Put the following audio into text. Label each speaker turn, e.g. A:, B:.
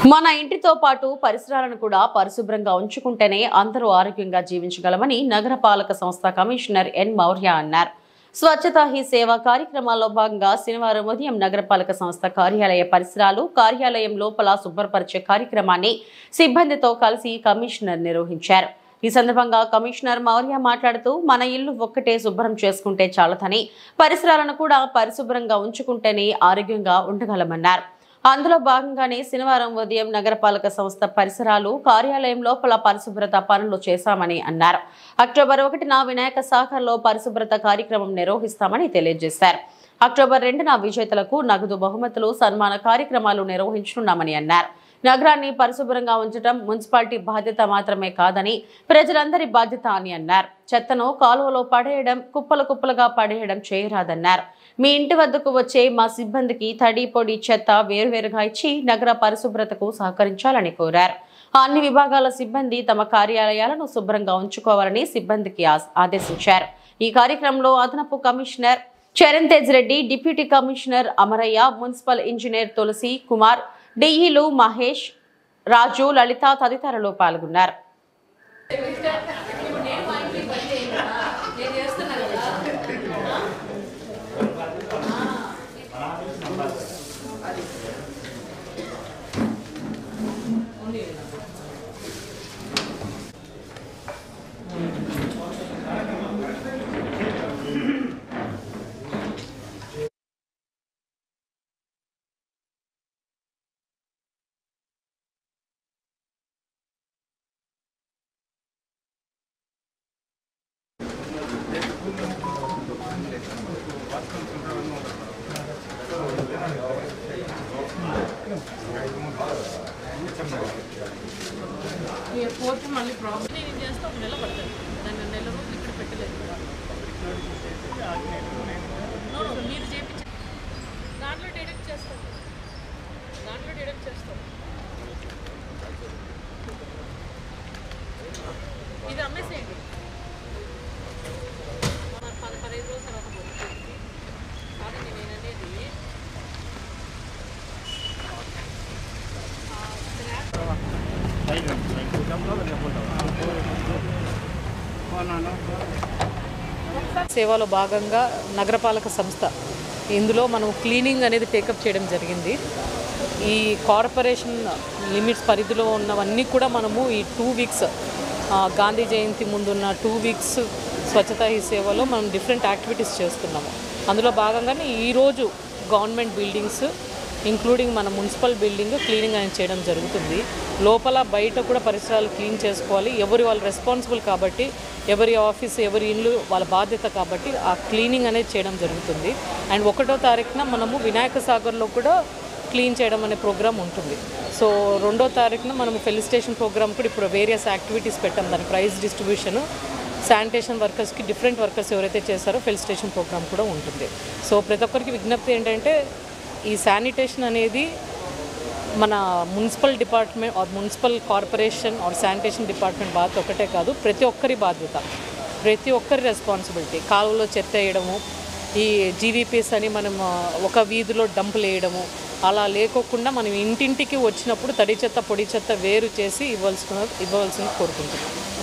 A: మన ఇంటితో పాటు పరిసరాలను కూడా పరిశుభ్రంగా ఉంచుకుంటేనే అందరూ ఆరోగ్యంగా జీవించగలమని నగరపాలక సంస్థ కమిషనర్ ఎన్ మౌర్య అన్నారు స్వచ్ఛతా హీ సేవ కార్యక్రమాల్లో భాగంగా శనివారం ఉదయం నగరపాలక సంస్థ కార్యాలయ పరిసరాలు కార్యాలయం లోపల శుభ్రపరిచే కార్యక్రమాన్ని సిబ్బందితో కలిసి కమిషనర్ నిర్వహించారు ఈ సందర్భంగా కమిషనర్ మౌర్య మాట్లాడుతూ మన ఇల్లు ఒక్కటే శుభ్రం చేసుకుంటే చాలదని పరిసరాలను కూడా పరిశుభ్రంగా ఉంచుకుంటేనే ఆరోగ్యంగా ఉండగలమన్నారు అందులో భాగంగానే శనివారం ఉదయం నగరపాలక సంస్థ పరిసరాలు కార్యాలయం లోపల పరిశుభ్రత పనులు చేశామని అన్నారు అక్టోబర్ ఒకటిన వినాయక సాగర్లో పరిశుభ్రత కార్యక్రమం నిర్వహిస్తామని తెలియజేశారు అక్టోబర్ రెండున విజేతలకు నగదు బహుమతులు సన్మాన కార్యక్రమాలు నిర్వహించనున్నామని అన్నారు నగరాన్ని పరిశుభ్రంగా ఉంచడం మున్సిపాలిటీ బాధ్యత మాత్రమే కాదని ప్రజలందరి బాధ్యత అని అన్నారు చెత్తను కాలువలో పడేయడం కుప్పలు కుప్పలుగా పడేయడం చేయరాదన్నారు మీ ఇంటి వద్దకు వచ్చే మా సిబ్బందికి తడి పొడి చెత్త వేరువేరుగా ఇచ్చి నగర పరిశుభ్రతకు సహకరించాలని కోరారు అన్ని విభాగాల సిబ్బంది తమ కార్యాలయాలను శుభ్రంగా ఉంచుకోవాలని సిబ్బందికి ఆస్- ఆదేశించారు ఈ కార్యక్రమంలో అదనపు commissioner Charan Tej Reddy deputy commissioner Amarayya municipal engineer Tulasi Kumar డిఈలు మహేష్ రాజు లలిత తదితరులు పాల్గొన్నారు
B: పోతే మళ్ళీ ప్రాబ్లం నేను చేస్తే ఒక నెల పడుతుంది దాన్ని నెల రోజులు ఇక్కడ పెట్టలేదు No, no, మీరు చేపించే దాంట్లో డిడక్ట్ చేస్తాం దాంట్లో డిడక్ట్ చేస్తాం ఇది అమ్మేసేయండి మన పది పదిహేను రోజుల తర్వాత పోతుంది కానీ నేను అనేది ఆ స్క్రాప్ సేవలో భాగంగా నగరపాలక సంస్థ ఇందులో మనం క్లీనింగ్ అనేది టేకప్ చేయడం జరిగింది ఈ కార్పొరేషన్ లిమిట్స్ పరిధిలో ఉన్నవన్నీ కూడా మనము ఈ టూ వీక్స్ గాంధీ జయంతి ముందున్న టూ వీక్స్ స్వచ్ఛతా ఈ సేవలో మనం డిఫరెంట్ యాక్టివిటీస్ చేస్తున్నాము అందులో భాగంగానే ఈరోజు గవర్నమెంట్ బిల్డింగ్స్ ఇంక్లూడింగ్ మన మున్సిపల్ బిల్డింగ్ క్లీనింగ్ అనేది చేయడం జరుగుతుంది లోపల బయట కూడా పరిసరాలు క్లీన్ చేసుకోవాలి ఎవరి వాళ్ళు రెస్పాన్సిబుల్ కాబట్టి ఎవరి ఆఫీస్ ఎవరి ఇల్లు వాళ్ళ బాధ్యత కాబట్టి ఆ క్లీనింగ్ అనేది చేయడం జరుగుతుంది అండ్ ఒకటో తారీఖున మనము వినాయక సాగర్లో కూడా క్లీన్ చేయడం అనే ప్రోగ్రామ్ ఉంటుంది సో రెండో తారీఖున మనము ఫెలిసిటేషన్ ప్రోగ్రామ్ కూడా ఇప్పుడు వేరియస్ యాక్టివిటీస్ పెట్టాం దాని ప్రైజ్ డిస్ట్రిబ్యూషన్ శానిటేషన్ వర్కర్స్కి డిఫరెంట్ వర్కర్స్ ఎవరైతే చేస్తారో ఫెలిసిటేషన్ ప్రోగ్రామ్ కూడా ఉంటుంది సో ప్రతి ఒక్కరికి విజ్ఞప్తి ఏంటంటే ఈ శానిటేషన్ అనేది మన municipal department or municipal corporation or sanitation department బాధ్యత ఒకటే కాదు ప్రతి ఒక్కరి బాధ్యత ప్రతి ఒక్కరి రెస్పాన్సిబిలిటీ కాలువలో చెత్త వేయడము ఈ జీవీపీస్ అని మనం ఆ, ఒక వీధిలో డంపులు వేయడము అలా లేకోకుండా మనం ఇంటింటికి వచ్చినప్పుడు తడి చెత్త పొడి చెత్త వేరు చేసి ఇవ్వాల్సిన ఇవ్వవలసింది కోరుకుంటున్నాం